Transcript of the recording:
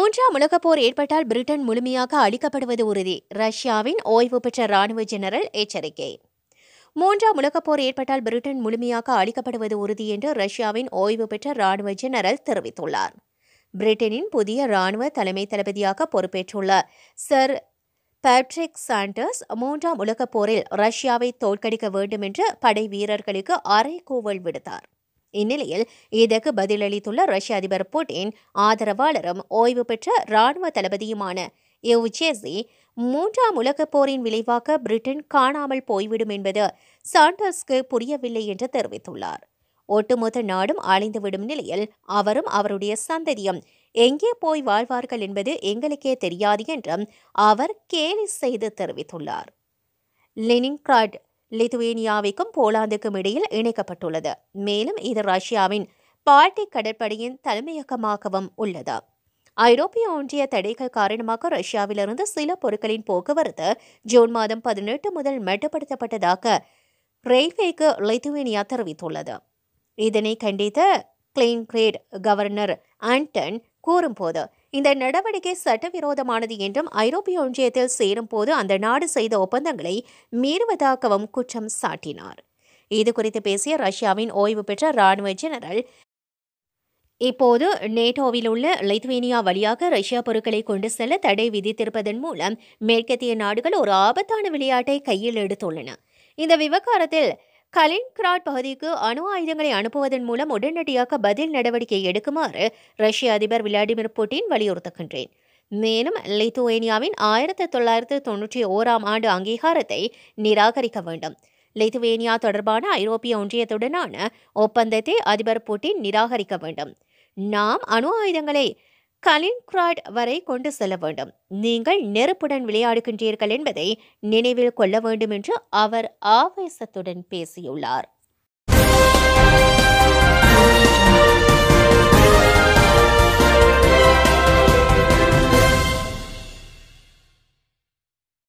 மூன்றாம் உலகப் போர் ஏற்பட்டால் பிரிட்டன் முழுமையாக அழிக்கப்படுவது உறுதி ரஷ்யாவின் ஓய்வு பெற்ற ராணுவ ஜெனரல் எச்சரிக்கை மூன்றாம் உலகப் போர் ஏற்பட்டால் பிரிட்டன் முழுமையாக அழிக்கப்படுவது உறுதி என்று ரஷ்யாவின் ஓய்வு பெற்ற ராணுவ ஜெனரல் தெரிவித்துள்ளார் பிரிட்டனின் புதிய ராணுவ தலைமை தளபதியாக பொறுப்பேற்றுள்ள சர் பேட்ரிக் சாண்டர்ஸ் மூன்றாம் உலகப் போரில் ரஷ்யாவை தோற்கடிக்க வேண்டும் என்று படை வீரர்களுக்கு அறைகூவல் விடுத்தார் இந்நிலையில் இதற்கு பதிலளித்துள்ள ரஷ்ய அதிபர் புட்டின் ஆதரவாளரும் ஓய்வு பெற்ற ராணுவ தளபதியுமான எவ்ஜேசி மூன்றாம் உலகப் போரின் விளைவாக பிரிட்டன் காணாமல் போய்விடும் என்பது சாண்டர்ஸ்க்கு புரியவில்லை என்று தெரிவித்துள்ளார் ஒட்டுமொத்த நாடும் அழிந்துவிடும் நிலையில் அவரும் அவருடைய சந்ததியும் எங்கே போய் வாழ்வார்கள் என்பது எங்களுக்கே தெரியாது என்றும் அவர் கேலி செய்து தெரிவித்துள்ளார் லெனின்கிராட் லிதுவேனியாவிற்கும் போலாந்துக்கும் இடையில் இணைக்கப்பட்டுள்ளது மேலும் இது ரஷ்யாவின் பால்டிக் கடற்படையின் தலைமையகமாகவும் உள்ளது ஐரோப்பிய ஒன்றிய தடைகள் காரணமாக ரஷ்யாவிலிருந்து சில பொருட்களின் போக்குவரத்து ஜூன் மாதம் பதினெட்டு முதல் மட்டுப்படுத்தப்பட்டதாக ரயில்வேக்கு லிதுவேனியா தெரிவித்துள்ளது இதனை கண்டித்த கிளீன்கிரேட் கவர்னர் ஆண்டன் கூறும்போது இந்த நடவடிக்கை சட்டவிரோதமானது என்றும் ஐரோப்பிய ஒன்றியத்தில் சேரும்போது அந்த நாடு செய்த ஒப்பந்தங்களை மீறுவதாகவும் குற்றம் சாட்டினார் இது குறித்து பேசிய ரஷ்யாவின் ஓய்வு பெற்ற ராணுவ ஜெனரல் இப்போது நேட்டோவில் உள்ள லித்வேனியா வழியாக ரஷ்யா பொருட்களை கொண்டு செல்ல தடை விதித்திருப்பதன் மூலம் மேற்கத்திய நாடுகள் ஒரு ஆபத்தான விளையாட்டை கையில் எடுத்துள்ளன இந்த விவகாரத்தில் கலின்கிராட் பகுதிக்கு அணு ஆயுதங்களை அனுப்புவதன் மூலம் உடனடியாக பதில் நடவடிக்கை எடுக்குமாறு ரஷ்ய அதிபர் விளாடிமிர் புட்டின் வலியுறுத்துகின்றேன் மேலும் லித்துவேனியாவின் ஆயிரத்தி தொள்ளாயிரத்து தொன்னூற்றி ஓராம் ஆண்டு அங்கீகாரத்தை நிராகரிக்க வேண்டும் லித்துவேனியா தொடர்பான ஐரோப்பிய ஒன்றியத்துடனான ஒப்பந்தத்தை அதிபர் புட்டின் நிராகரிக்க வேண்டும் நாம் அணு ஆயுதங்களை கலின்கிராட் வரை கொண்டு செல்ல வேண்டும் நீங்கள் நெருப்புடன் விளையாடுகின்றீர்கள் என்பதை நினைவில் கொள்ள வேண்டும் என்று அவர் ஆவேசத்துடன் பேசியுள்ளார்